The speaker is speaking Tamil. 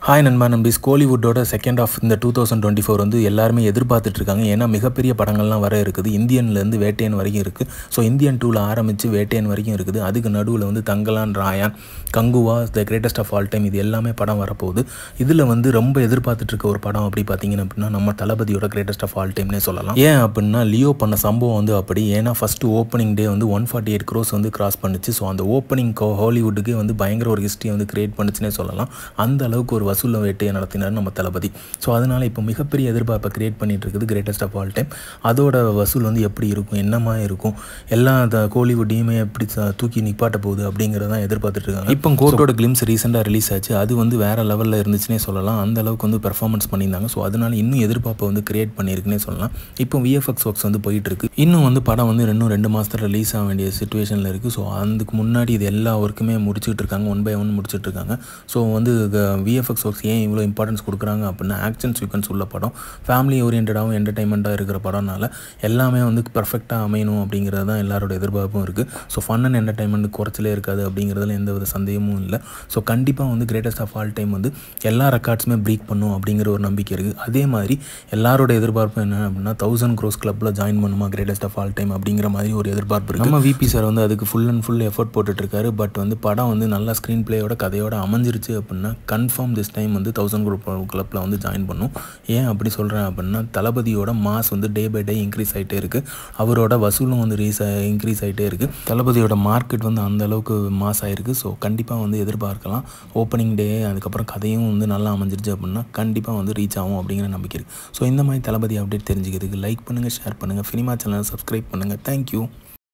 ஹாய் நண்பா நம்பிஸ் கோலிவுட்டோட செகண்ட் ஆஃப் இந்த டூ தௌசண்ட் டுவெண்ட்டி ஃபோர் வந்து எல்லாருமே எதிர்பார்த்துட்டு இருக்காங்க ஏன்னா மிகப்பெரிய படங்கள்லாம் வர இருக்குது இந்தியன்லேருந்து வேட்டையன் வரைக்கும் இருக்குது ஸோ இந்தியன் டூவில் ஆரம்பித்து வேட்டையன் வரைக்கும் இருக்குது அதுக்கு நடுவில் வந்து Thangalaan Raayan Kanguva the greatest of all time இது எல்லாமே படம் வரப்போகுது இதில் வந்து ரொம்ப எதிர்பார்த்துட்டு இருக்க ஒரு படம் அப்படி பார்த்தீங்கன்னா அப்படின்னா நம்ம தளபதியோட கிரேட்டஸ்ட் ஆஃப் ஆல் டைம்னே சொல்லலாம் ஏன் அப்படின்னா லியோ பண்ண சம்பவம் வந்து அப்படி ஏன்னா ஃபஸ்ட்டு ஓப்பனிங் டே வந்து ஒன் ஃபார்ட்டி எயிட் க்ரோஸ் வந்து கிராஸ் பண்ணுச்சு ஸோ அந்த ஓப்பனிங் ஹாலிவுட்டுக்கே வந்து பயங்கர ஒரு ஹிஸ்ட்ரி வந்து கிரியேட் பண்ணுச்சுன்னே சொல்லலாம் அந்த அளவுக்கு ஒரு வசூல் வேட்டையை நடத்தினார் நம்ம தளபதி ஸோ அதனால் இப்போ மிகப்பெரிய எதிர்பார்ப்பை கிரியேட் பண்ணிட்டு இருக்குது கிரேட்டஸ்ட் ஆஃப் ஆல் டைம் அதோட வசூல் வந்து எப்படி இருக்கும் என்னமா இருக்கும் எல்லா அந்த கோலிவுட்டையுமே எப்படி ச- தூக்கி நிப்பாட்ட போகுது அப்படிங்கிறதான் எதிர்பார்த்துட்டு இருக்காங்க இப்போ கோர்ட்டோட கிளிம்ஸ் ரீசெண்டாக ரிலீஸ் ஆச்சு அது வந்து வேற லெவலில் இருந்துச்சுன்னே சொல்லலாம் அந்த அளவுக்கு வந்து பெர்ஃபார்மன்ஸ் பண்ணியிருந்தாங்க ஸோ அதனால இன்னும் எதிர்பார்ப்பை வந்து கிரியேட் பண்ணியிருக்குன்னே சொல்லலாம் இப்போ விஎஃப்எக்ஸ் ஒர்க்ஸ் வந்து போயிட்டு இருக்கு இன்னும் வந்து படம் வந்து இன்னும் ரெண்டு மாதத்தில் ரிலீஸ் ஆக வேண்டிய சுச்சுவேஷனில் இருக்குது ஸோ அதுக்கு முன்னாடி இது எல்லா ஒர்க்குமே முடிச்சுட்டு இருக்காங்க ஒன் பை ஒன் முடிச்சுட்டு இருக்காங்க ஸோ வந்து விஎஃப்எக்ஸ் ஒர்க்ஸ் ஏன் இவ்வளோ இம்பார்ட்டன்ஸ் கொடுக்குறாங்க அப்படின்னா ஆக்ஷன் சீக்வன்ஸ் உள்ள படம் ஃபேமிலி ஓரியன்டாகவும் என்டர்டைன்மெண்ட்டாக இருக்கிற படம்னால எல்லாமே வந்து பர்ஃபெக்டாக அமையணும் அப்படிங்கிறது தான் எல்லாரோட எதிர்பார்ப்பும் இருக்குது ஸோ ஃபன் அண்ட் என்டர்டைன்மெண்ட் குறைச்சலே இருக்காது அப்படிங்கிறதுல எந்த வித சந்தேகமும் இல்லை ஸோ கண்டிப்பாக வந்து கிரேட்டஸ்ட் ஆஃப் ஆல் டைம் வந்து எல்லா ரெக்கார்ட்ஸுமே பிரேக் பண்ணும் அப்படிங்கிற ஒரு நம்பிக்கை இருக்குது அதே மாதிரி எல்லாரோட எதிர்பார்ப்பும் என்ன அப்படின்னா தௌசண்ட் க்ரோஸ் கிளப்பில் ஜாயின் பண்ணுமா கிரேட்டஸ்ட் ஆஃப் ஆல் டைம் அப்படிங்கிற மாதிரி ஒரு எதிர்பார்ப்பு இருக்குது நம்ம விபி சார் வந்து அதுக்கு ஃபுல் அண்ட் ஃபுல் எஃபர்ட் போட்டுட்ருக்காரு பட் வந்து படம் வந்து நல்ல ஸ்க்ரீன் பிளேயோட கதையோட அமைஞ்சிருச்சு அப்படின்னா கன்ஃபார்ம் திஸ் டைம் வந்து தௌசண்ட் குரூப் கிளப்பில் வந்து ஜாயின் பண்ணும் ஏன் அப்படி சொல்கிறேன் அப்படின்னா தளபதியோட மாஸ் வந்து டே பை டே இன்க்ரீஸ் ஆகிட்டே இருக்குது அவரோட வசூலும் வந்து ரீஸ் இன்க்ரீஸ் ஆகிட்டே இருக்குது தளபதியோட மார்க்கெட் வந்து அந்த அளவுக்கு மாஸ் ஆகிருக்கு ஸோ கண்டிப்பாக வந்து எதிர்பார்க்கலாம் ஓப்பனிங் டே அதுக்கப்புறம் கதையும் வந்து நல்லா அமைஞ்சிருச்சு அப்படின்னா கண்டிப்பாக வந்து ரீச் ஆகும் அப்படிங்கிற நம்பிக்கை இருக்குது ஸோ இந்த மாதிரி தளபதி அப்டேட் தெரிஞ்சுக்கிறதுக்கு லைக் பண்ணுங்கள் ஷேர் பண்ணுங்கள் சினிமா சேனலை சப்ஸ்கிரைப் பண்ணுங்கள் தேங்க்யூ